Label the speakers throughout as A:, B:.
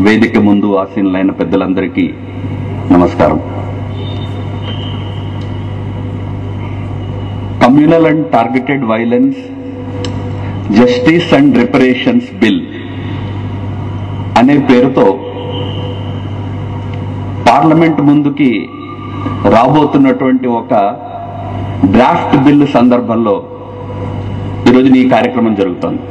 A: వేదిక ముందు ఆసీనులైన పెద్దలందరికీ నమస్కారం communal and targeted violence justice and reparations bill అనే పేరుతో పార్లమెంట్ ముందుకి రాబోతున్నటువంటి ఒక డ్రాఫ్ట్ బిల్లు సందర్భంలో ఈరోజు ఈ కార్యక్రమం జరుగుతోంది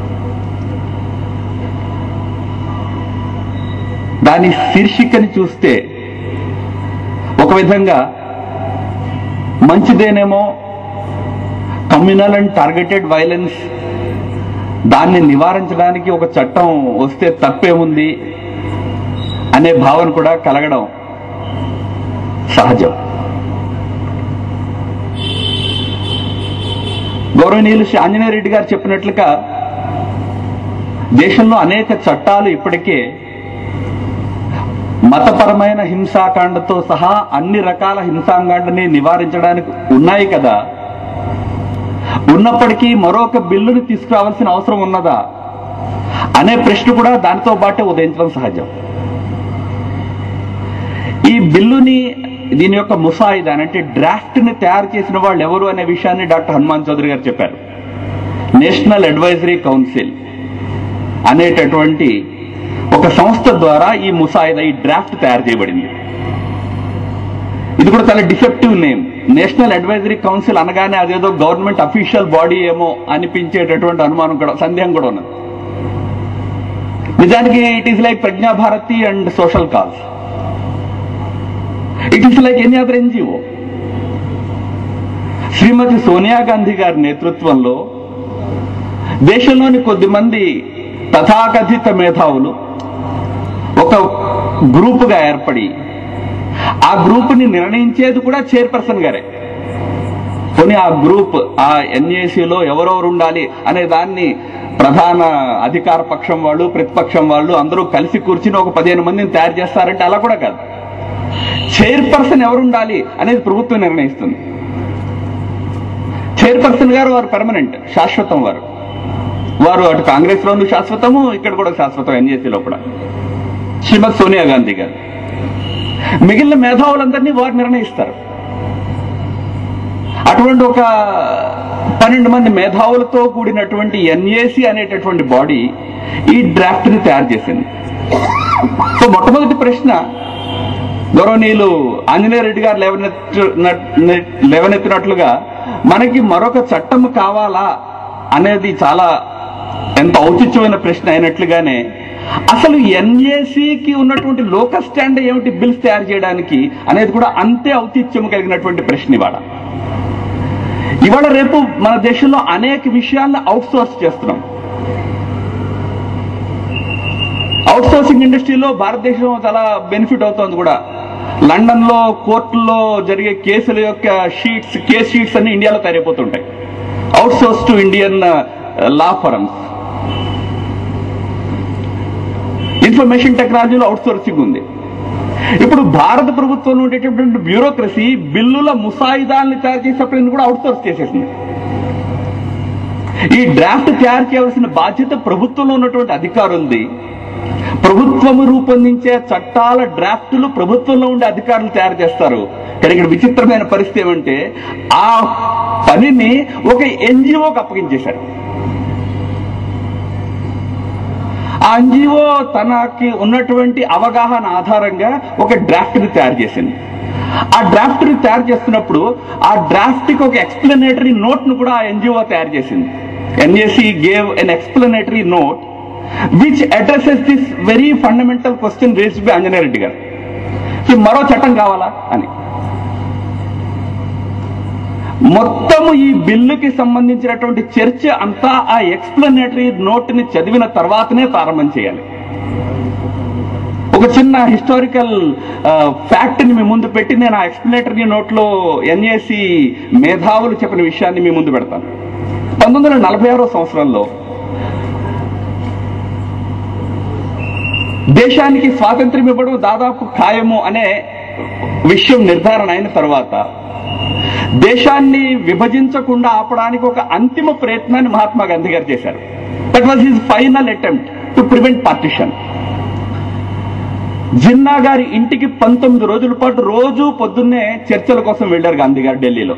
A: దాని శీర్షికని చూస్తే ఒక విధంగా మంచిదేనేమో కమ్యూనల్ అండ్ టార్గెటెడ్ వైలెన్స్ దాన్ని నివారించడానికి ఒక చట్టం వస్తే తప్పేముంది అనే భావన కూడా కలగడం సహజం గౌరవనీయులు శ్రీ ఆంజనేయ రెడ్డి గారు చెప్పినట్లుగా దేశంలో అనేక చట్టాలు ఇప్పటికే మతపరమైన హింసాకాండతో సహా అన్ని రకాల హింసాకాండని నివారించడానికి ఉన్నాయి కదా ఉన్నప్పటికీ మరొక బిల్లుని తీసుకురావాల్సిన అవసరం ఉన్నదా అనే ప్రశ్న కూడా దానితో పాటే ఉదయించడం సహజం ఈ బిల్లుని దీని యొక్క ముసాయిదా అంటే డ్రాఫ్ట్ ని తయారు చేసిన వాళ్ళు ఎవరు అనే విషయాన్ని డాక్టర్ హనుమాన్ చౌదరి గారు చెప్పారు నేషనల్ అడ్వైజరీ కౌన్సిల్ అనేటటువంటి ఒక సంస్థ ద్వారా ఈ ముసాయిదా ఈ డ్రాఫ్ట్ తయారు చేయబడింది ఇది కూడా చాలా defective name national advisory council అనగానే అదేదో గవర్నమెంట్ అఫీషియల్ బాడీ ఏమో అనిపించేటటువంటి అనుమానం కూడా సందేహం కూడా ఉన్నది నిజానికి it is like Prajna Bharati and social cause it is like any other N G O Shrimati Sonia Gandhi గారి నేతృత్వంలో దేశంలోని కొద్ది మంది తథాకథిత మేధావులు ఒక గ్రూపుగా ఏర్పడి ఆ గ్రూప్ని నిర్ణయించేది కూడా చైర్పర్సన్ గారే కొన్ని ఆ గ్రూప్ ఆ ఎన్ఏసీలో ఎవరెవరు ఉండాలి అనే దాన్ని ప్రధాన అధికార పక్షం వాళ్ళు ప్రతిపక్షం వాళ్ళు అందరూ కలిసి కూర్చుని ఒక పదిహేను మందిని తయారు చేస్తారంటే అలా కూడా కాదు చైర్పర్సన్ ఎవరు ఉండాలి అనేది ప్రభుత్వం నిర్ణయిస్తుంది చైర్పర్సన్ గారు వారు పర్మనెంట్ శాశ్వతం వారు వారు అటు కాంగ్రెస్ లోను శాశ్వతము ఇక్కడ కూడా శాశ్వతం ఎన్జేసీలో కూడా శ్రీమతి సోనియా గాంధీ గారు మిగిలిన మేధావులందరినీ వారు నిర్ణయిస్తారు అటువంటి ఒక పన్నెండు మంది మేధావులతో కూడినటువంటి ఎన్ఏసి అనేటటువంటి బాడీ ఈ డ్రాఫ్ట్ ని తయారు చేసింది సో మొట్టమొదటి ప్రశ్న గౌరవనీయులు ఆంజనేయ రెడ్డి గారు లేవనెత్తి లేవనెత్తినట్లుగా మనకి మరొక చట్టం కావాలా అనేది చాలా ఎంత ఔచిత్యమైన ప్రశ్న అయినట్లుగానే అసలు ఎన్ఏసీకి ఉన్నటువంటి లోకల్ స్టాండ్ ఏమిటి బిల్స్ తయారు చేయడానికి అనేది కూడా అంతే ఔచిత్యం కలిగినటువంటి ప్రశ్న ఇవాళ ఇవాళ రేపు మన దేశంలో అనేక విషయాలను అవుట్ సోర్స్ చేస్తున్నాం అవుట్ సోర్సింగ్ ఇండస్ట్రీలో భారతదేశం చాలా బెనిఫిట్ అవుతోంది కూడా లండన్ లో కోర్టుల్లో జరిగే కేసుల యొక్క షీట్స్ కేస్ షీట్స్ అన్ని ఇండియాలో తయారైపోతుంటాయి out source to Indian law firms information టెక్నాలజీలో అవుట్ సోర్సింగ్ ఉంది ఇప్పుడు భారత ప్రభుత్వంలో ఉండేటటువంటి బ్యూరోక్రసీ బిల్లుల ముసాయిదాన్ని తయారు చేసేప్పుడు కూడా అవుట్ సోర్స్ చేసేసింది ఈ డ్రాఫ్ట్ తయారు చేయవలసిన బాధ్యత ప్రభుత్వంలో ఉన్నటువంటి అధికారులది ప్రభుత్వము రూపొందించే చట్టాల డ్రాఫ్టులు ప్రభుత్వంలో ఉండే అధికారులు తయారు చేస్తారు కానీ ఇక్కడ విచిత్రమైన పరిస్థితి ఏమంటే ఆ పనిని ఒక ఎన్జిఓకి అప్పగించేశారు ఆ ఎన్జిఓ తనకి ఉన్నటువంటి అవగాహన ఆధారంగా ఒక డ్రాఫ్ట్ ని తయారు చేసింది ఆ డ్రాఫ్ట్ ని తయారు చేస్తున్నప్పుడు ఆ డ్రాఫ్ట్ కి ఒక ఎక్స్ప్లెనేటరీ నోట్ ను కూడా ఆ ఎన్జిఓ తయారు చేసింది N A C gave an explanatory note which addresses this very fundamental question raised by Anjaneya Reddy గారు ఈ మరో చట్టం కావాలా అని మొత్తము ఈ బిల్లుకి సంబంధించినటువంటి చర్చ అంతా ఆ ఎక్స్ప్లెనేటరీ నోట్ ని చదివిన తర్వాతనే ప్రారంభం చేయాలి ఒక చిన్న హిస్టారికల్ ఫ్యాక్ట్ ని మీ ముందు పెట్టి నేను ఆ ఎక్స్ప్లెనేటరీ నోట్ లో ఎన్ఏసి మేధావులు చెప్పిన విషయాన్ని మీ ముందు పెడతాను పంతొమ్మిది వందల నలభై ఆరో సంవత్సరంలో దేశానికి స్వాతంత్ర్యం ఇవ్వడం దాదాపు ఖాయము అనే విషయం నిర్ధారణ అయిన తర్వాత దేశాన్ని విభజించకుండా ఆపడానికి ఒక అంతిమ ప్రయత్నాన్ని మహాత్మా గాంధీ గారు చేశారు that was his final attempt to prevent partition Jinnah గారి ఇంటికి పంతొమ్మిది రోజుల పాటు రోజు పొద్దున్నే చర్చల కోసం వెళ్లారు గాంధీ గారు ఢిల్లీలో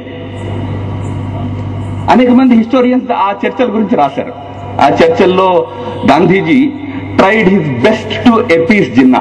A: అనేక మంది హిస్టోరియన్స్ ఆ చర్చల గురించి రాశారు ఆ చర్చల్లో Gandhiji tried his best to appease Jinnah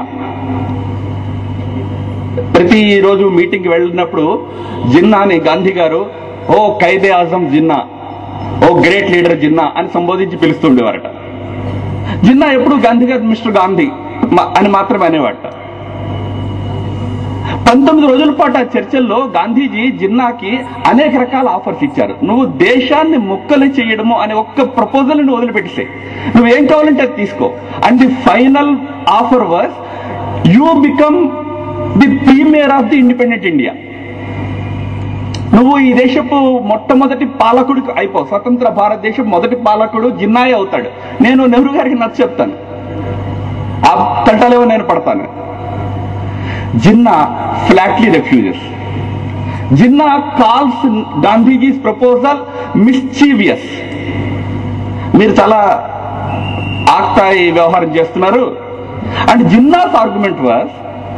A: ప్రతి రోజు మీటింగ్ వెళ్ళినప్పుడు జిన్నాని గాంధీ గారు ఓ ఖైదే ఆజం జిన్నా ఓ గ్రేట్ లీడర్ జిన్నా అని సంబోధించి పిలుస్తుండేవారట జిన్నా ఎప్పుడు గాంధీ గారు మిస్టర్ గాంధీ మ- అని మాత్రమే అనేవాట పంతొమ్మిది రోజుల పాటు ఆ చర్చల్లో గాంధీజీ జిన్నాకి అనేక రకాల ఆఫర్స్ ఇచ్చారు నువ్వు దేశాన్ని ముక్కలు చేయడము అనే ఒక్క ప్రపోజల్ నువ్వు వదిలిపెట్టేసే నువ్వేం కావాలంటే అది తీసుకో and the final offer was you become the premier of the independent India నువ్వు ఈ దేశపు మొట్టమొదటి పాలకుడు అయిపోవు స్వతంత్ర భారతదేశం మొదటి పాలకుడు జిన్నాయే అవుతాడు నేను నెహ్రూ గారికి నచ్చ చెప్తాను ఆ తంటాలేవో నేను పడతాను Jinnah flatly refuses Jinnah calls Gandhiji's proposal mischievous మీరు చాలా ఆక్తాయి వ్యవహారం చేస్తున్నారు అండ్ జిన్నాస్ ఆర్గ్యుమెంట్ వాస్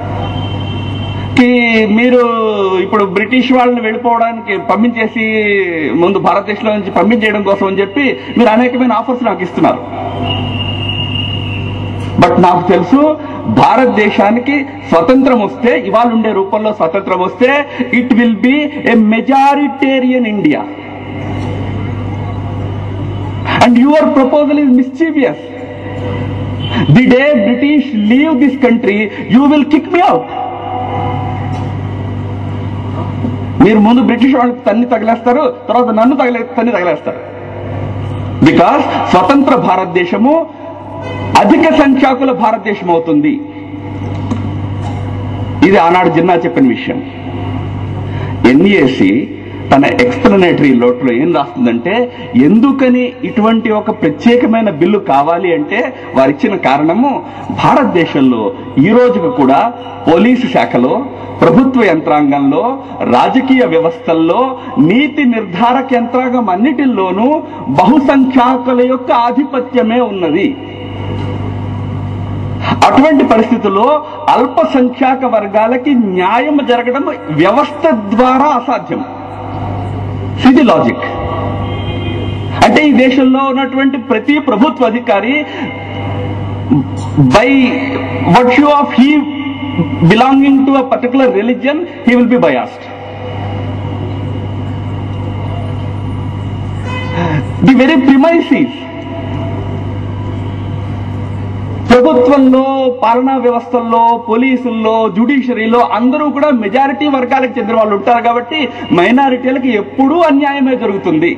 A: కి మీరు ఇప్పుడు బ్రిటిష్ వాళ్ళని వెళ్ళిపోవడానికి పంపించేసి ముందు భారతదేశంలో నుంచి పంపించేయడం కోసం అని చెప్పి మీరు అనేకమైన ఆఫర్స్ నాకు ఇస్తున్నారు బట్ నాకు తెలుసు భారతదేశానికి స్వతంత్రం వస్తే ఇవాళ ఉండే రూపంలో స్వతంత్రం వస్తే it will be a majoritarian India and your proposal is mischievous the day British leave this country you will kick me out మీరు ముందు బ్రిటిష్ వాళ్ళకి తన్ని తగిలేస్తారు తర్వాత నన్ను తగిలే తన్ని తగిలేస్తారు బికాస్ స్వతంత్ర భారతదేశము అధిక సంఖ్యాకుల భారతదేశం అవుతుంది ఇది ఆనాడు జిన్నా చెప్పిన విషయం ఎన్ఏసి తన ఎక్స్ప్లనేటరీ లోట్లో ఏం రాస్తుందంటే ఎందుకని ఇటువంటి ఒక ప్రత్యేకమైన బిల్లు కావాలి అంటే వారిచ్చిన కారణము భారతదేశంలో ఈ రోజుకు కూడా పోలీసు శాఖలో ప్రభుత్వ యంత్రాంగంలో రాజకీయ వ్యవస్థల్లో నీతి నిర్ధారక యంత్రాంగం అన్నిటిల్లోనూ బహుసంఖ్యాకుల యొక్క ఆధిపత్యమే ఉన్నది అటువంటి పరిస్థితుల్లో అల్పసంఖ్యాక వర్గాలకి న్యాయం జరగడం వ్యవస్థ ద్వారా అసాధ్యం ఇది లాజిక్ అంటే ఈ దేశంలో ఉన్నటువంటి ప్రతి ప్రభుత్వ అధికారి by virtue of he belonging to a particular religion he will be biased the very premises ప్రభుత్వంలో పాలనా వ్యవస్థల్లో పోలీసుల్లో జ్యుడిషియరీలో అందరూ కూడా మెజారిటీ వర్గాలకు చెందిన వాళ్ళు ఉంటారు కాబట్టి మైనారిటీలకు ఎప్పుడూ అన్యాయమే జరుగుతుంది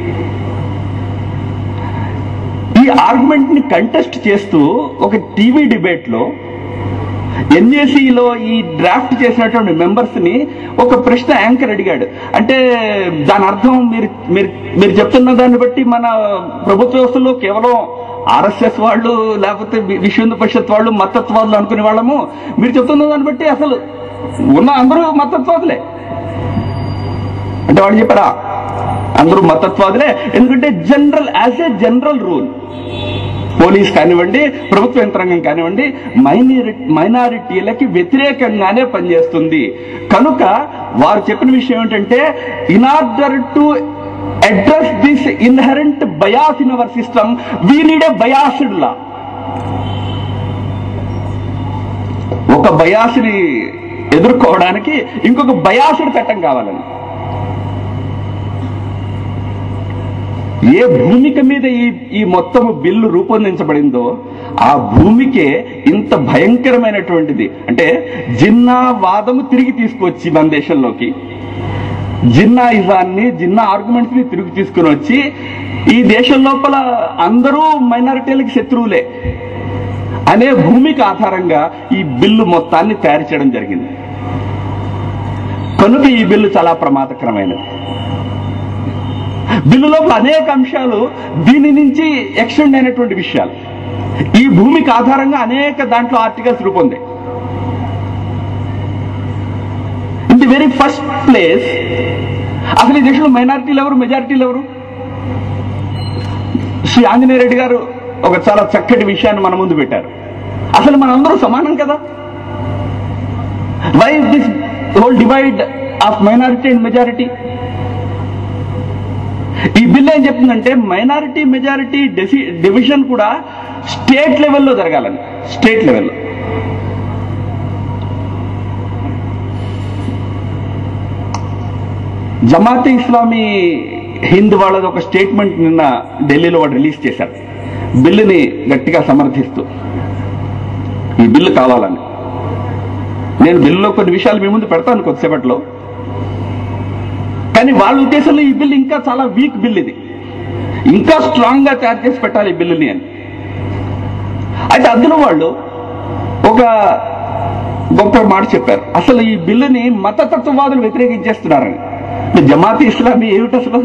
A: ఈ ఆర్గ్యుమెంట్ ని కంటెస్ట్ చేస్తూ ఒక టీవీ డిబేట్ లో ఎన్ఏసీలో ఈ డ్రాఫ్ట్ చేసినటువంటి మెంబర్స్ ని ఒక ప్రశ్న యాంకర్ అడిగాడు అంటే దాని అర్థం మీరు మీరు మీరు చెప్తున్న దాన్ని బట్టి మన ప్రభుత్వ వ్యవస్థలో కేవలం ఆర్ఎస్ఎస్ వాళ్ళు లేకపోతే వి- విశ్వ హిందూ పరిషత్ వాళ్ళు మతత్వాదులు అనుకునే వాళ్ళము మీరు చెప్తున్న దాన్ని బట్టి అసలు ఉన్న అందరూ మతత్వాదులే అంటే వాడు చెప్పారా అందరూ మతత్వాదులే ఎందుకంటే general as a general rule police కానివ్వండి ప్రభుత్వ యంత్రాంగం కానివ్వండి మైనారి మైనారిటీలకి వ్యతిరేకంగానే పనిచేస్తుంది కనుక వారు చెప్పిన విషయం ఏంటంటే in order to address this inherent bias in our system we need a biased law ఒక బయాస్ని ఎదుర్కోవడానికి ఇంకొక బయాసుడు చట్టం కావాలని ఏ భూమిక మీద ఈ ఈ మొత్తం బిల్లు రూపొందించబడిందో ఆ భూమికే ఇంత భయంకరమైనటువంటిది అంటే జిన్నా వాదము తిరిగి తీసుకొచ్చి మన దేశంలోకి జిన్నా ఇజాన్ని జిన్నా ఆర్గ్యుమెంట్స్ ని తిరిగి తీసుకుని వచ్చి ఈ దేశం లోపల అందరూ మైనారిటీలకు శత్రువులే అనే భూమికి ఆధారంగా ఈ బిల్లు మొత్తాన్ని తయారు చేయడం జరిగింది కనుక ఈ బిల్లు చాలా ప్రమాదకరమైనది బిల్లు లోపల అనేక అంశాలు దీని నుంచి ఎక్స్టెండ్ అయినటువంటి విషయాలు ఈ భూమికి ఆధారంగా అనేక దాంట్లో ఆర్టికల్స్ రూపొందాయి in the very first place అసలు ఈ దేశంలో మైనారిటీలు ఎవరు మెజారిటీలు ఎవరు శ్రీ ఆంజనేయ రెడ్డి గారు ఒక చాలా చక్కటి విషయాన్ని మన ముందు పెట్టారు అసలు మనందరూ సమానం కదా why this whole divide of minority and majority ఈ బిల్ ఏం చెప్తుందంటే మైనారిటీ మెజారిటీ డివిజన్ కూడా స్టేట్ లెవెల్లో జరగాలని స్టేట్ లెవెల్లో జమాతే ఇస్లామీ హింద్ వాళ్ళది ఒక స్టేట్మెంట్ నిన్న ఢిల్లీలో వాడు రిలీజ్ చేశారు బిల్లుని గట్టిగా సమర్థిస్తూ ఈ బిల్లు కావాలని నేను బిల్లులో కొన్ని విషయాలు మీ ముందు పెడతాను కొద్దిసేపట్లో కానీ వాళ్ళ ఉద్దేశంలో ఈ బిల్ ఇంకా చాలా వీక్ బిల్ ఇది ఇంకా స్ట్రాంగ్ గా తయారు చేసి పెట్టాలి ఈ బిల్లుని అని అయితే అందులో వాళ్ళు ఒక గొప్ప మాట చెప్పారు అసలు ఈ బిల్లుని మతతత్వవాదులు వ్యతిరేకించేస్తున్నారని జమాతి ఇస్లామీ ఏమిటి అసలు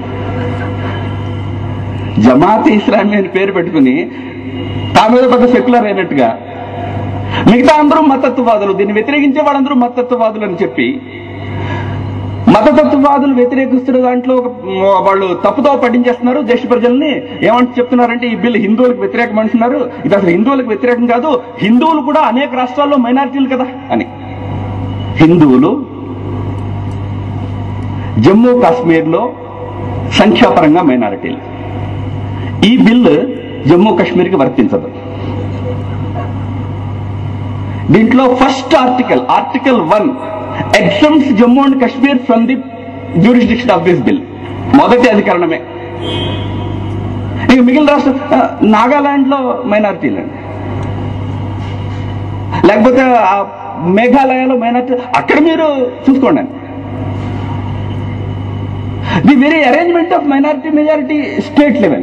A: జమాతి ఇస్లామీ అని పేరు పెట్టుకుని తామేదో పెద్ద సెక్యులర్ అయినట్టుగా మిగతా అందరూ మతత్వవాదులు దీన్ని వ్యతిరేకించే వాళ్ళందరూ మతత్వవాదులు అని చెప్పి మతతత్వవాదులు వ్యతిరేకిస్తున్న దాంట్లో ఒక వాళ్ళు తప్పుతో పట్టించేస్తున్నారు దేశ ప్రజల్ని ఏమంటే చెప్తున్నారంటే ఈ బిల్లు హిందువులకు వ్యతిరేకం అంటున్నారు ఇది అసలు హిందువులకు వ్యతిరేకం కాదు హిందువులు కూడా అనేక రాష్ట్రాల్లో మైనారిటీలు కదా అని హిందువులు జమ్మూ కాశ్మీర్లో సంఖ్యాపరంగా మైనారిటీలు ఈ బిల్లు జమ్మూ కాశ్మీర్కి వర్తించదు దీంట్లో first article article one exempts Jammu and Kashmir from the jurisdiction of this bill మొదటి అధికరణమే ఇక మిగిలిన రాష్ట్రం ఆ, నాగాలాండ్లో మైనారిటీలు అండి లేకపోతే ఆ మేఘాలయలో మైనారిటీ అక్కడ మీరు చూసుకోండి అండి the very arrangement of minority majority state level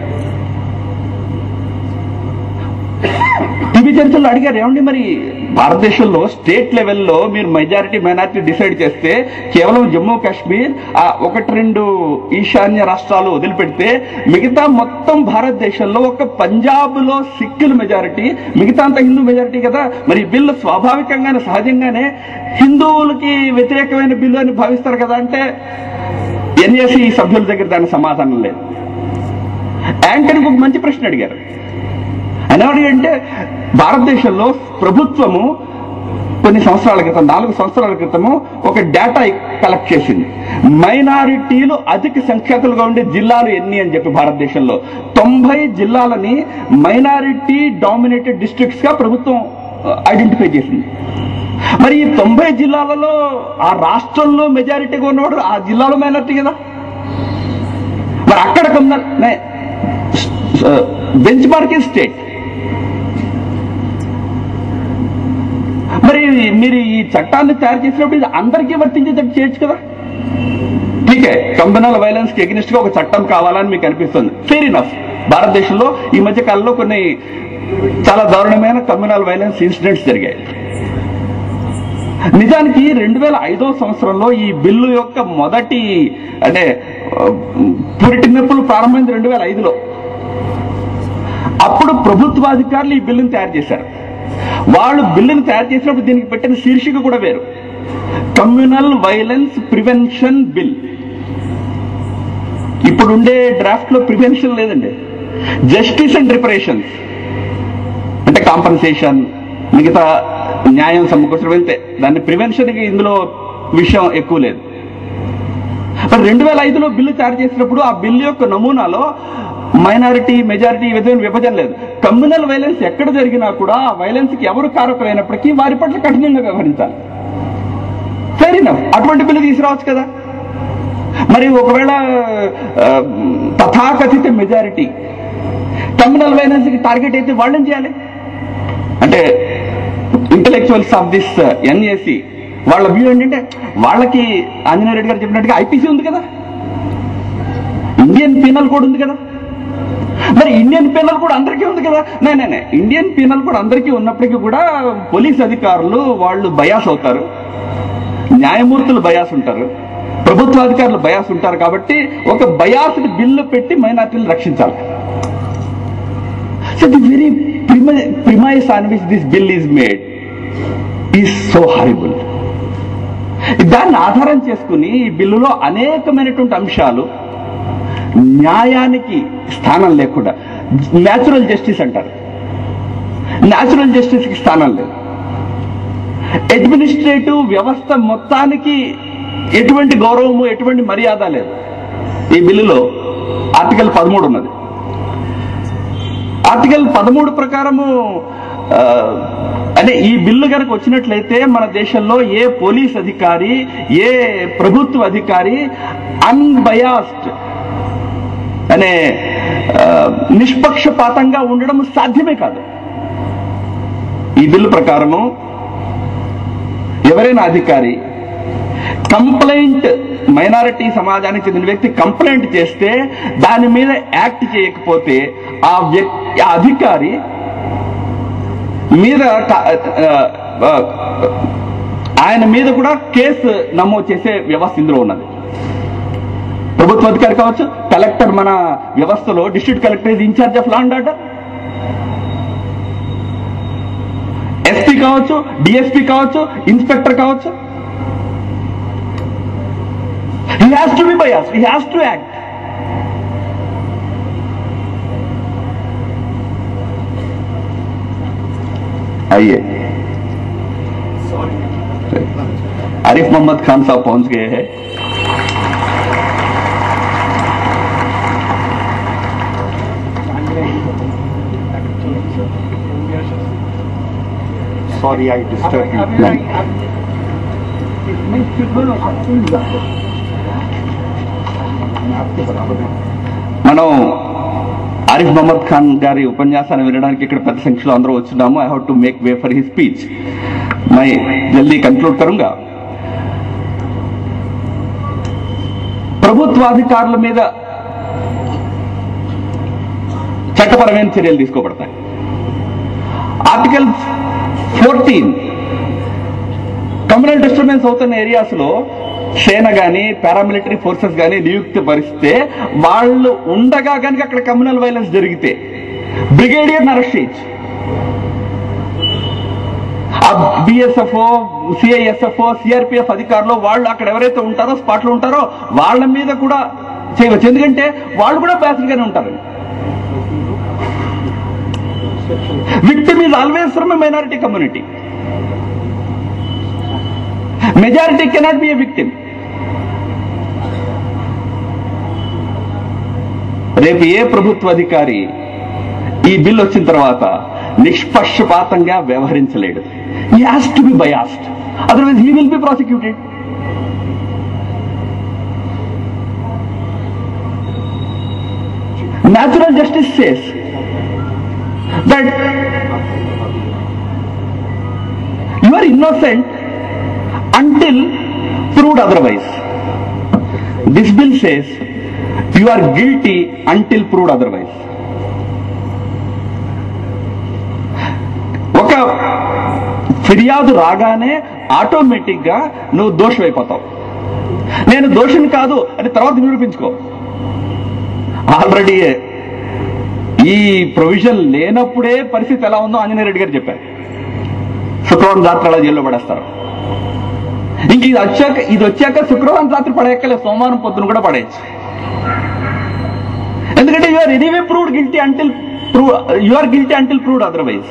A: TV చర్చల్లో అడిగారు ఏమండి మరి భారతదేశంలో స్టేట్ లెవెల్లో మీరు మెజారిటీ మైనారిటీ డిసైడ్ చేస్తే కేవలం జమ్మూ కాశ్మీర్ ఆ ఒకటి రెండు ఈశాన్య రాష్ట్రాలు వదిలిపెడితే మిగతా మొత్తం భారతదేశంలో ఒక పంజాబ్ లో సిక్కుల మెజారిటీ మిగతా అంతా హిందూ మెజారిటీ కదా మరి ఈ బిల్లు స్వాభావికంగానే సహజంగానే హిందువులకి వ్యతిరేకమైన బిల్లు అని భావిస్తారు కదా అంటే ఎన్ఏసి సభ్యుల దగ్గర దాని సమాధానం లేదు యాంకర్కి ఒక మంచి ప్రశ్న అడిగారు ఆయన అంటే భారతదేశంలో ప్రభుత్వము కొన్ని సంవత్సరాల క్రితం నాలుగు సంవత్సరాల క్రితము ఒక డేటా కలెక్ట్ చేసింది మైనారిటీలు అధిక సంఖ్యాకులుగా ఉండే జిల్లాలు ఎన్ని అని చెప్పి భారతదేశంలో తొంభై జిల్లాలని మైనారిటీ డామినేటెడ్ డిస్ట్రిక్ట్స్ గా ప్రభుత్వం ఐడెంటిఫై చేసింది మరి ఈ తొంభై జిల్లాలలో ఆ రాష్ట్రంలో మెజారిటీగా ఉన్నవాడు ఆ జిల్లాలో మైనారిటీ కదా మరి అక్కడ బెంచ్ మార్కింగ్ స్టేట్ మరి మీరు ఈ చట్టాన్ని తయారు చేసినప్పుడు ఇది అందరికీ వర్తించేటట్టు చేయొచ్చు కదా ఠీకే కంపెనల్ వైలెన్స్ కి ఎగ్నిస్ట్ గా ఒక చట్టం కావాలని మీకు అనిపిస్తుంది ఫెయిర్ ఇనఫ్ భారతదేశంలో ఈ మధ్య కాలంలో కొన్ని చాలా దారుణమైన కమ్యూనల్ వైలెన్స్ ఇన్సిడెంట్స్ జరిగాయి నిజానికి రెండు వేల ఐదో సంవత్సరంలో ఈ బిల్లు యొక్క మొదటి అంటే పురిటినప్పులు ప్రారంభమైంది రెండు వేల ఐదులో అప్పుడు ప్రభుత్వాధికారులు ఈ బిల్లును తయారు చేశారు వాళ్ళు బిల్లును తయారు చేసినప్పుడు దీనికి పెట్టిన శీర్షిక కూడా వేరు కమ్యూనల్ వైలెన్స్ ప్రివెన్షన్ బిల్ ఇప్పుడు ఉండే డ్రాఫ్ట్ లో ప్రివెన్షన్ లేదండి జస్టిస్ అండ్ రిపరేషన్స్ అంటే కాంపన్సేషన్ మిగతా న్యాయం సమకూర్చడం వెళ్తే దాన్ని ప్రివెన్షన్ కి ఇందులో విషయం ఎక్కువ లేదు మరి రెండు వేల ఐదులో బిల్లు తయారు చేసినప్పుడు ఆ బిల్లు యొక్క నమూనాలో మైనారిటీ మెజారిటీ విధమైన విభజన లేదు కమ్యూనల్ వైలెన్స్ ఎక్కడ జరిగినా కూడా ఆ వైలెన్స్ కి ఎవరు కారకులైనప్పటికీ వారి పట్ల కఠినంగా వ్యవహరించాలి ఫెయిర్ ఇనఫ్ అటువంటి బిల్లు తీసుకురావచ్చు కదా మరి ఒకవేళ ఆ, తథాకథిత మెజారిటీ కమ్యూనల్ వైలెన్స్ కి టార్గెట్ అయితే వాళ్ళేం చేయాలి అంటే ఇంటలెక్చువల్స్ ఆఫ్ దిస్ ఎన్ఏసి వాళ్ళ వ్యూ ఏంటంటే వాళ్ళకి ఆంజనేయ రెడ్డి గారు చెప్పినట్టుగా ఐపీసీ ఉంది కదా ఇండియన్ పీనల్ కోడ్ ఉంది కదా మరి ఇండియన్ పీనల్ కూడా అందరికీ ఉంది కదా నేనే ఇండియన్ పీనల్ కూడా అందరికీ ఉన్నప్పటికీ కూడా పోలీస్ అధికారులు వాళ్ళు బయాస్ అవుతారు న్యాయమూర్తులు బయాస్ ఉంటారు ప్రభుత్వ అధికారులు బయాస్ ఉంటారు కాబట్టి ఒక బయాస్డ్ బిల్లు పెట్టి మైనార్టీలు రక్షించాలి so the very premise on which this bill is made is so horrible దాన్ని ఆధారం చేసుకుని ఈ బిల్లులో అనేకమైనటువంటి అంశాలు న్యాయానికి స్థానం లేకుండా న్యాచురల్ జస్టిస్ అంటారు న్యాచురల్ జస్టిస్ కి స్థానం లేదు అడ్మినిస్ట్రేటివ్ వ్యవస్థ మొత్తానికి ఎటువంటి గౌరవము ఎటువంటి మర్యాద లేదు ఈ బిల్లులో ఆర్టికల్ పదమూడు ఉన్నది ఆర్టికల్ పదమూడు ప్రకారము ఆ, అంటే ఈ బిల్లు కనుక వచ్చినట్లయితే మన దేశంలో ఏ పోలీస్ అధికారి ఏ ప్రభుత్వ అధికారి అన్బయాస్డ్ అనే ఆ, నిష్పక్షపాతంగా ఉండడం సాధ్యమే కాదు ఈ బిల్లు ప్రకారము ఎవరైనా అధికారి కంప్లైంట్ మైనారిటీ సమాజానికి చెందిన వ్యక్తి కంప్లైంట్ చేస్తే దాని మీద యాక్ట్ చేయకపోతే ఆ వ్యక్తి ఆ అధికారి మీద క- ఆ, ఆ, ఆయన మీద కూడా కేసు నమోదు చేసే వ్యవస్థ ఇందులో ఉన్నది ప్రభుత్వ అధికారి కావచ్చు కలెక్టర్ మన వ్యవస్థలో డిస్ట్రిక్ట్ కలెక్టర్ ఇది in charge of law and order SP కావచ్చు డిఎస్పీ కావచ్చు ఇన్స్పెక్టర్ కావచ్చు he has to be biased he has to act आइए आरिफ मोहम्मद खान साहब पहुंच गए हैं
B: Sorry, I disturbed you.
A: మనం ఆరిఫ్ మహమ్మద్ ఖాన్ గారి ఉపన్యాసాన్ని వినడానికి ఇక్కడ పెద్ద సంఖ్యలో అందరూ వచ్చున్నాము I have to make way for his speech మై జల్దీ కంక్లూడ్ కరుంగా ప్రభుత్వాధికారుల మీద చట్టపరమైన చర్యలు తీసుకోబడతాయి ఆర్టికల్ ఫోర్టీన్ కమ్యూనల్ డిస్టర్బెన్స్ అవుతున్న ఏరియాస్ లో సేన గాని పారామిలిటరీ ఫోర్సెస్ గాని నియుక్తి పరిస్తే వాళ్ళు ఉండగా కనుక అక్కడ కమ్యూనల్ వైలెన్స్ జరిగితే బ్రిగేడియర్ అరెస్ట్ చేయొచ్చు ఆ బిఎస్ఎఫ్ సిఐఎస్ఎఫ్ సిఆర్పిఎఫ్ అధికారులు వాళ్ళు అక్కడ ఎవరైతే ఉంటారో స్పాట్ లో ఉంటారో వాళ్ళ మీద కూడా చేయవచ్చు ఎందుకంటే వాళ్ళు కూడా బ్యాసిడ్ గానే ఉంటారు victim is always from a minority community majority cannot be a victim రేపు ఏ ప్రభుత్వ అధికారి ఈ బిల్ వచ్చిన తర్వాత నిష్పక్షపాతంగా వ్యవహరించలేడు ఈ has to be biased otherwise he will be prosecuted natural justice says that you are innocent until proved otherwise. This bill says you are guilty until proved otherwise. ఒక ఫిర్యాదు రాగానే ఆటోమేటిక్ గా నువ్వు దోషం అయిపోతావు నేను దోషిని కాదు అని తర్వాత నిరూపించుకో ఆల్రెడీ ఈ ప్రొవిజన్ లేనప్పుడే పరిస్థితి ఎలా ఉందో ఆంజనేయ రెడ్డి గారు చెప్పారు శుక్రవారం రాత్రి అలా జైల్లో పడేస్తారు ఇంక ఇది వచ్చాక ఇది వచ్చాక శుక్రవారం రాత్రి పడేయక్కలే సోమవారం పొద్దున కూడా పడేయచ్చు ఎందుకంటే you are anyway proved guilty until prove you are guilty until proved otherwise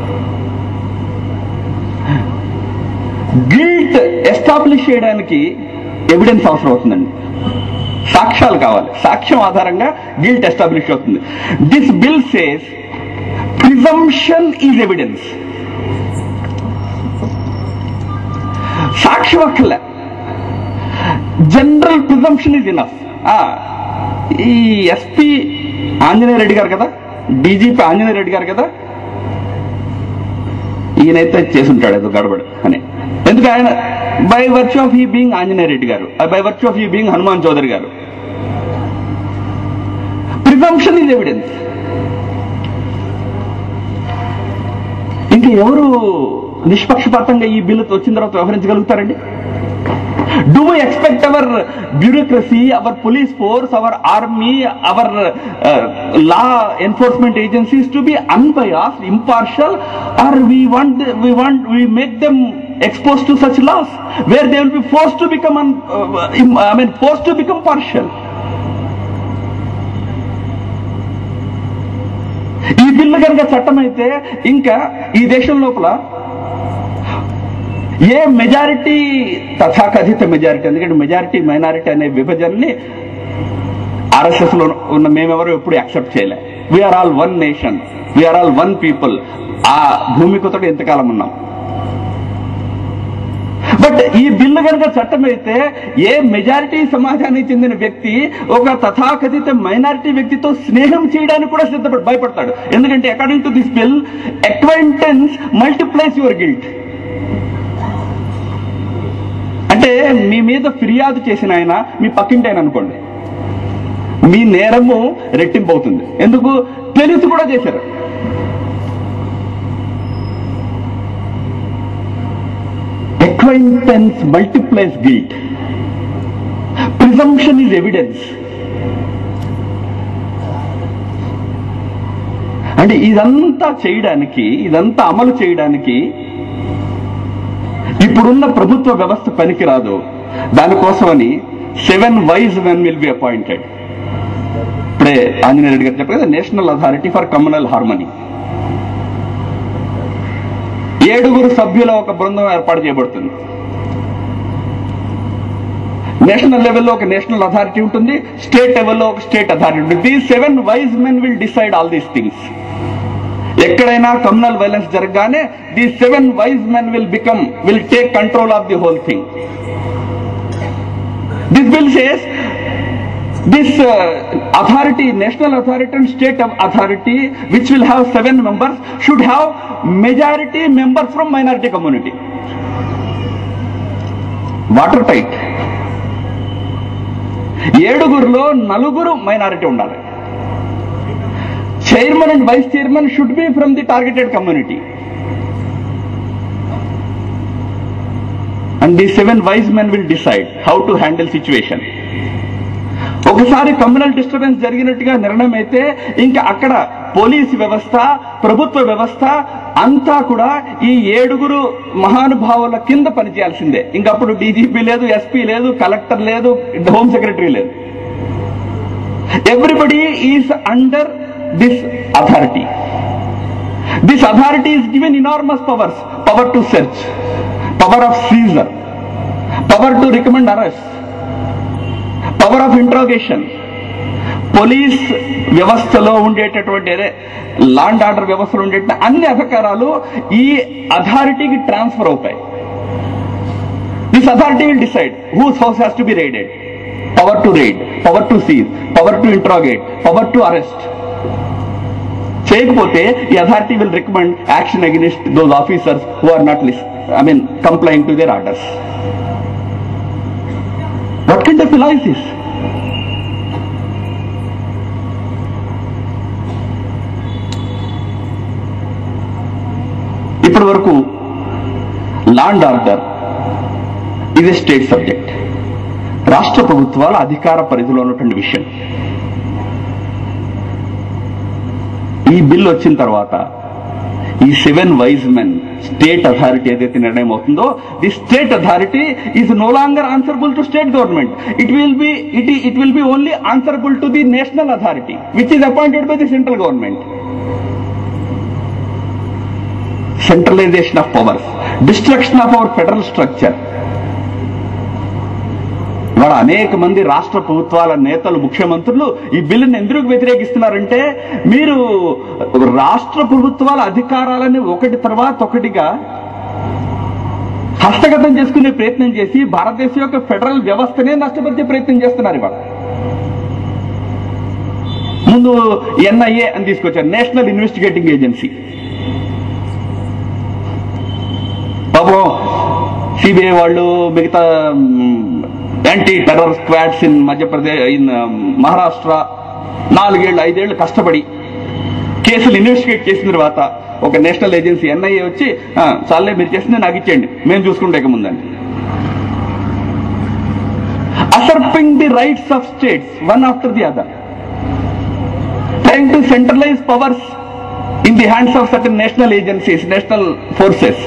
A: guilt establish చేయడానికి ఎవిడెన్స్ అవసరం అవుతుందండి సాక్ష్యాలు కావాలి సాక్ష్యం ఆధారంగా గిల్ట్ ఎస్టాబ్లిష్ అవుతుంది this bill says presumption is evidence సాక్ష్యం అక్కర్లే జనరల్ ప్రిజంప్షన్ ఇస్ ఇనఫ్ ఈ ఎస్పీ ఆంజనేయ రెడ్డి గారు కదా డీజీపీ ఆంజనేయ రెడ్డి గారు కదా ఈయనైతే చేసుంటాడు ఏదో గడబడు అని ఎందుకు ఆయన బై వర్చ్ ఆఫ్ ఈ బీయింగ్ ఆంజనేయ రెడ్డి గారు బై వర్చ్ ఆఫ్ ఈ బీయింగ్ హనుమాన్ చౌదరి గారు ప్రిజంప్షన్ ఇస్ ఎవిడెన్స్ ఇంకా ఎవరు నిష్పక్షపాతంగా ఈ బిల్లు వచ్చిన తర్వాత వ్యవహరించగలుగుతారండి do we expect our bureaucracy our police force our army our law enforcement agencies to be unbiased impartial or we want we want we make them exposed to such laws where they will be forced to become un, uh, im- I mean forced to become partial ఈ బిల్లు కనుక చట్టం అయితే ఇంకా ఈ దేశం లోపల ఏ మెజారిటీ తథాకథిత మెజారిటీ ఎందుకంటే మెజారిటీ మైనారిటీ అనే విభజనని ఆర్ఎస్ఎస్ లో ఉన్న మేమెవరు ఎప్పుడు యాక్సెప్ట్ చేయలే we are all one nation we are all one people ఆ భూమికతో ఎంతకాలం ఉన్నాం బట్ ఈ బిల్లు కనుక చట్టం అయితే ఏ మెజారిటీ సమాజానికి చెందిన వ్యక్తి ఒక తథాకథిత మైనారిటీ వ్యక్తితో స్నేహం చేయడానికి కూడా సిద్ధపడి భయపడతాడు ఎందుకంటే according to this bill acquaintance multiplies your guilt అంటే మీ మీద ఫిర్యాదు చేసిన ఆయన మీ పక్కింటి ఆయన అనుకోండి మీ నేరము రెట్టింపు అవుతుంది ఎందుకు తెలిసి కూడా చేశారు acquaintance multiplies guilt. Presumption is evidence. అంటే ఇదంతా చేయడానికి ఇదంతా అమలు చేయడానికి ఇప్పుడున్న ప్రభుత్వ వ్యవస్థ పనికిరాదు దానికోసమని seven wise men will be appointed ఇప్పుడే ఆంజనేయ రెడ్డి గారు చెప్పారు కదా national authority for communal harmony ఏడుగురు సభ్యుల ఒక బృందం ఏర్పాటు చేయబడుతుంది నేషనల్ లెవెల్లో ఒక నేషనల్ అథారిటీ ఉంటుంది స్టేట్ లెవెల్లో ఒక స్టేట్ అథారిటీ ఉంటుంది these seven wise men will decide all these things ఎక్కడైనా కమ్యూనల్ వైలెన్స్ జరగగానే the seven wise men will become will take control of the whole thing this bill says this uh, authority, national authority and state of authority, which will have seven members, should have majority members from minority community. Watertight. ఏడుగురులో నలుగురు minority ఉండాలి chairman and vice chairman should be from the targeted community and the seven wise men will decide how to handle situation ఒకసారి communal disturbance జరిగినట్టుగా నిర్ణయం అయితే ఇంకా అక్కడ police వ్యవస్థ ప్రభుత్వ వ్యవస్థ అంతా కూడా ఈ ఏడుగురు మహానుభావుల కింద పనిచేయాల్సిందే ఇంకప్పుడు డీజీపీ లేదు ఎస్పీ లేదు కలెక్టర్ లేదు హోమ్ సెక్రటరీ లేదు everybody is under this authority this authority is given enormous powers power to search power of seizure power to recommend arrest power of interrogation police వ్యవస్థలో ఉండేటటువంటి అదే లాండ్ ఆర్డర్ వ్యవస్థలో ఉండే అన్ని అధికారాలు ఈ అథారిటీకి ట్రాన్స్ఫర్ అవుతాయి this authority will decide whose house has to be raided power to raid power to seize power to interrogate power to arrest చేయకపోతే ఈ authority will recommend action against those officers who are not లిస్ I mean compliant to their orders What kind of law is this? ఇప్పటి వరకు law and order ఇది state subject రాష్ట్ర ప్రభుత్వాల అధికార పరిధిలో ఉన్నటువంటి విషయం ఈ బిల్ వచ్చిన తర్వాత ఈ seven wise men state authority ఏదైతే నిర్ణయం అవుతుందో the state authority is no longer answerable to state government it will be it it will be only answerable to the national authority which is appointed by the central government centralisation of powers destruction of our federal structure ఇవాళ అనేక మంది రాష్ట్ర ప్రభుత్వాల నేతలు ముఖ్యమంత్రులు ఈ బిల్లుని ఎందుకు వ్యతిరేకిస్తున్నారంటే మీరు రాష్ట్ర ప్రభుత్వాల అధికారాలని ఒకటి తర్వాత ఒకటిగా హస్తగతం చేసుకునే ప్రయత్నం చేసి భారతదేశం యొక్క ఫెడరల్ వ్యవస్థనే నష్టపరిచే ప్రయత్నం చేస్తున్నారు ఇవాళ ముందు ఎన్ఐఏ అని తీసుకొచ్చారు నేషనల్ ఇన్వెస్టిగేటింగ్ ఏజెన్సీ పాపం సిబిఐ వాళ్ళు మిగతా anti terror squads in Madhya Pradesh in Maharashtra నాలుగేళ్లు ఐదేళ్లు కష్టపడి కేసులు ఇన్వెస్టిగేట్ చేసిన తర్వాత ఒక నేషనల్ ఏజెన్సీ ఎన్ఐఏ వచ్చి "ఆ, చాలే మీరు చేసింది నాకు ఇచ్చేయండి మేము చూసుకుంటే ముందండి usurping the rights of states one after the other trying to centralise powers in the hands of certain national agencies national forces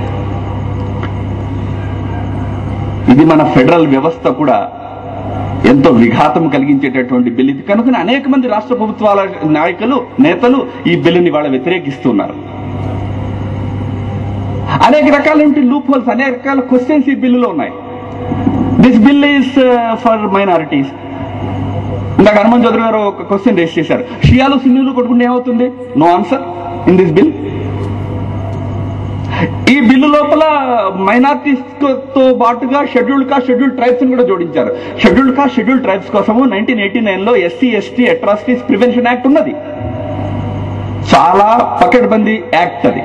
A: ఇది మన ఫెడరల్ వ్యవస్థ కూడా ఎంతో విఘాతం కలిగించేటటువంటి బిల్ ఇది కనుక అనేక మంది రాష్ట్ర ప్రభుత్వాల నాయకులు నేతలు ఈ బిల్లుని వాళ్ళ వ్యతిరేకిస్తున్నారు అనేక రకాలైన లూప్ హోల్స్ అనేక రకాల క్వశ్చన్స్ ఈ బిల్లులో ఉన్నాయి this bill is for minorities ఇందాక హనుమాన్ చౌదరి గారు ఒక క్వశ్చన్ రేస్ చేశారు షియాలు సున్నీలు కొట్టుకుంటే ఏమవుతుంది no answer in this bill ఈ బిల్లు లోపల మైనార్టీస్ తో పాటుగా షెడ్యూల్డ్ కాస్ట్ షెడ్యూల్డ్ ట్రైబ్స్ కూడా జోడించారు షెడ్యూల్డ్ కాస్ట్ షెడ్యూల్డ్ ట్రైబ్స్ కోసము నైన్టీన్ ఎయిటీ నైన్ లో SC ST atrocities prevention act ఉన్నది చాలా పకడ్బందీ యాక్ట్ అది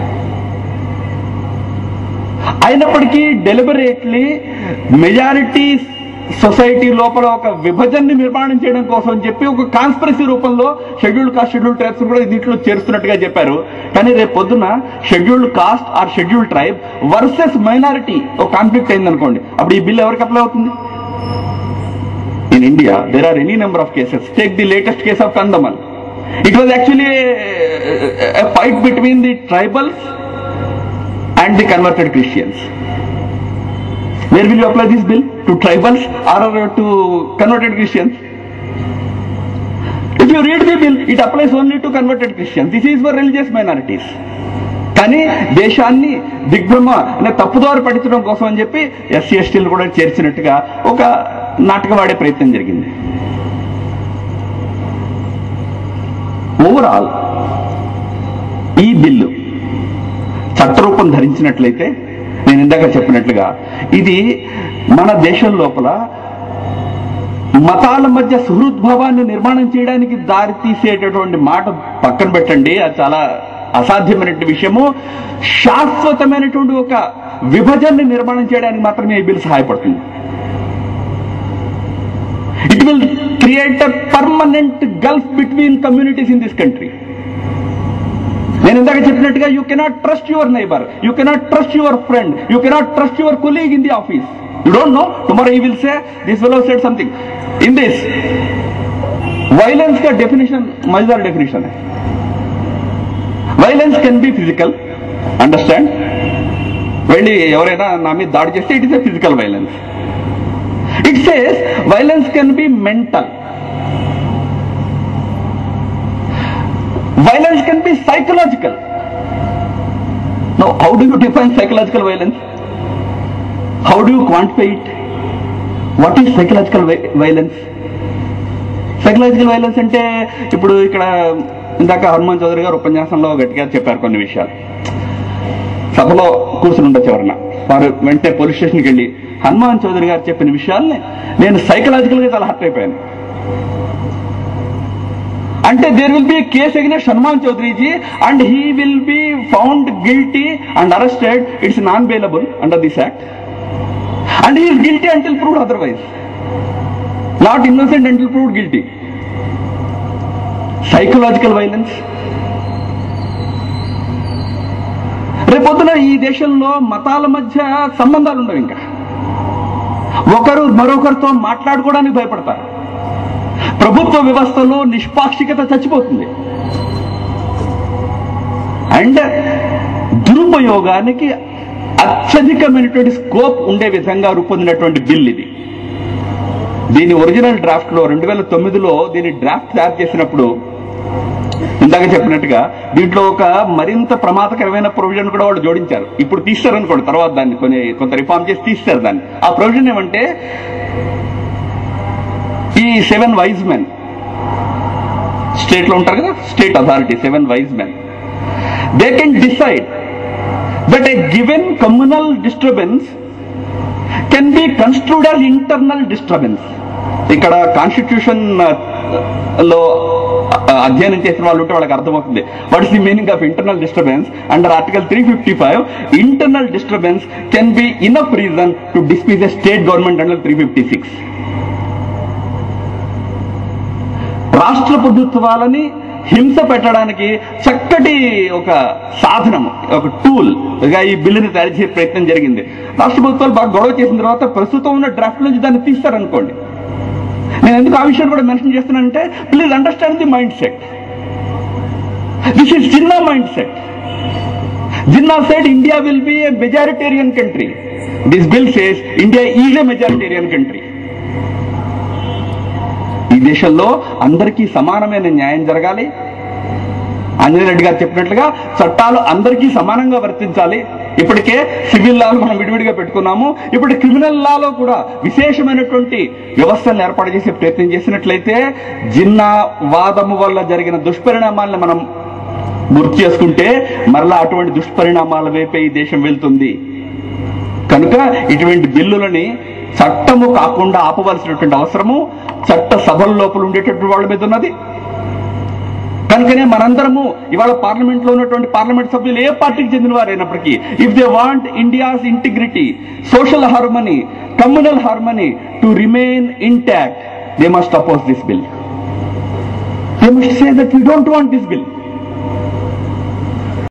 A: అయినప్పటికీ డెలిబరేట్లీ మెజారిటీ సొసైటీ లోపల ఒక విభజనని నిర్మాణం చేయడం కోసం అని చెప్పి ఒక కాన్స్పరసీ రూపంలో షెడ్యూల్డ్ కాస్ట్ షెడ్యూల్డ్ ట్రైబ్స్ కూడా దీంట్లో చేరుస్తున్నట్టుగా చెప్పారు కానీ రేపు పొద్దున scheduled caste or scheduled tribe versus minority ఒక కాన్ఫ్లిక్ట్ అయింది అనుకోండి అప్పుడు ఈ బిల్ ఎవరికి అప్లై అవుతుంది in India there are any number of cases take the latest case of Kandhamal it was actually fight between the tribals and the converted Christians. Where will you apply this bill? To tribals or to converted Christians? If you read the bill, it applies only to converted Christians. This is for religious minorities. కానీ దేశాన్ని దిగ్భ్రమ అనే తప్పుదారి పట్టించడం కోసం అని చెప్పి SC ఎస్టీలు కూడా చేర్చినట్టుగా ఒక నాటకం ఆడే ప్రయత్నం జరిగింది ఓవరాల్ ఈ బిల్లు చట్టరూపం ధరించినట్లయితే నేను ఇందాక చెప్పినట్లుగా ఇది మన దేశం లోపల మతాల మధ్య సుహృద్భావాన్ని నిర్మాణం చేయడానికి దారి తీసేటటువంటి మాట పక్కన పెట్టండి అది చాలా అసాధ్యమైనటువంటి విషయము శాశ్వతమైనటువంటి ఒక విభజనని నిర్మాణం చేయడానికి మాత్రమే ఈ బిల్ సహాయపడుతుంది it will create a permanent gulf between communities in this country నేను ఇందాక చెప్పినట్టుగా you cannot trust your neighbour you cannot trust your friend you cannot trust your colleague in the office you don't know tomorrow you will say this fellow said something in this violence का definition मजेदार definition है violence can be physical understand వెళ్ళి ఎవరైనా నా మీద దాడి చేస్తే it is a physical violence it says violence can be mental violence can be psychological. Now, how do you define psychological violence? How do you quantify it? What is psychological vi- violence? Psychological violence అంటే ఇప్పుడు ఇక్కడ ఇందాక హనుమాన్ చౌదరి గారు ఉపన్యాసంలో గట్టిగా చెప్పారు కొన్ని విషయాలు సభలో కూర్చుని ఉండొచ్చు ఎవరన్నా వారు వెంటనే పోలీస్ స్టేషన్కి వెళ్ళి హనుమాన్ చౌదరి గారు చెప్పిన విషయాల్ని నేను సైకలాజికల్ గా చాలా హర్ట్ అయిపోయాను అంటే there will be case against Hanuman Chaudharyji and he will be found guilty and arrested it's non bailable under this act and he is guilty until proved otherwise not innocent until proved guilty psychological violence రేపొద్దున ఈ దేశంలో మతాల మధ్య సంబంధాలు ఉండవు ఇంకా ఒకరు మరొకరితో మాట్లాడుకోవడానికి భయపడతారు ప్రభుత్వ వ్యవస్థలో నిష్పాక్షికత చచ్చిపోతుంది అండ్ దురుపయోగానికి అత్యధికమైనటువంటి స్కోప్ ఉండే విధంగా రూపొందినటువంటి బిల్ ఇది దీని ఒరిజినల్ డ్రాఫ్ట్ లో రెండు వేల తొమ్మిదిలో దీని డ్రాఫ్ట్ తయారు చేసినప్పుడు ఇందాక చెప్పినట్టుగా దీంట్లో ఒక మరింత ప్రమాదకరమైన ప్రొవిజన్ కూడా వాళ్ళు జోడించారు ఇప్పుడు తీస్తారు అనుకోండి తర్వాత దాన్ని కొన్ని కొంత రిఫార్మ్ చేసి తీస్తారు దాన్ని ఆ ప్రొవిజన్ ఏమంటే ఈ సెవెన్ వైజ్ మెన్ స్టేట్ లో ఉంటారు కదా state authority seven wise men they can decide that a given communal disturbance can be construed as internal disturbance ఇక్కడ కాన్స్టిట్యూషన్ లో uh, అధ్యయనం చేసిన వాళ్ళు ఉంటే వాళ్ళకి అర్థమవుతుంది what is the meaning of internal disturbance under article three fifty five internal disturbance can be enough reason to dismiss a state government under three fifty six రాష్ట్ర ప్రభుత్వాలని హింస పెట్టడానికి చక్కటి ఒక సాధనం ఒక టూల్ గా ఈ బిల్లుని తయారు చేసే ప్రయత్నం జరిగింది రాష్ట్ర ప్రభుత్వాలు బాగా గొడవ చేసిన తర్వాత ప్రస్తుతం ఉన్న డ్రాఫ్ట్ నుంచి దాన్ని తీస్తారనుకోండి నేను ఎందుకు ఆ విషయం కూడా మెన్షన్ చేస్తున్నానంటే please understand the mindset this is Jinnah mindset Jinnah said India will be a majoritarian country this bill says India is a majoritarian country ఈ దేశంలో అందరికీ సమానమైన న్యాయం జరగాలి ఆంజనేయ రెడ్డి గారు చెప్పినట్లుగా చట్టాలు అందరికీ సమానంగా వర్తించాలి ఇప్పటికే సివిల్ లాలో మనం విడివిడిగా పెట్టుకున్నాము ఇప్పుడు క్రిమినల్ లాలో కూడా విశేషమైనటువంటి వ్యవస్థను ఏర్పాటు చేసే ప్రయత్నం చేసినట్లయితే జిన్నా వాదము వల్ల జరిగిన దుష్పరిణామాలను మనం గుర్తు చేసుకుంటే మరలా అటువంటి దుష్పరిణామాల వైపే ఈ దేశం వెళ్తుంది కనుక ఇటువంటి బిల్లులని చట్టము కాకుండా ఆపవలసినటువంటి అవసరము చట్ట సభల లోపల ఉండేటటువంటి వాళ్ళ మీద ఉన్నది కనుకనే మనందరము ఇవాళ పార్లమెంట్ లో ఉన్నటువంటి పార్లమెంట్ సభ్యులు ఏ పార్టీకి చెందిన వారైనప్పటికీ if they want India's integrity social harmony communal harmony to remain intact they must oppose this bill they must say that we don't want this bill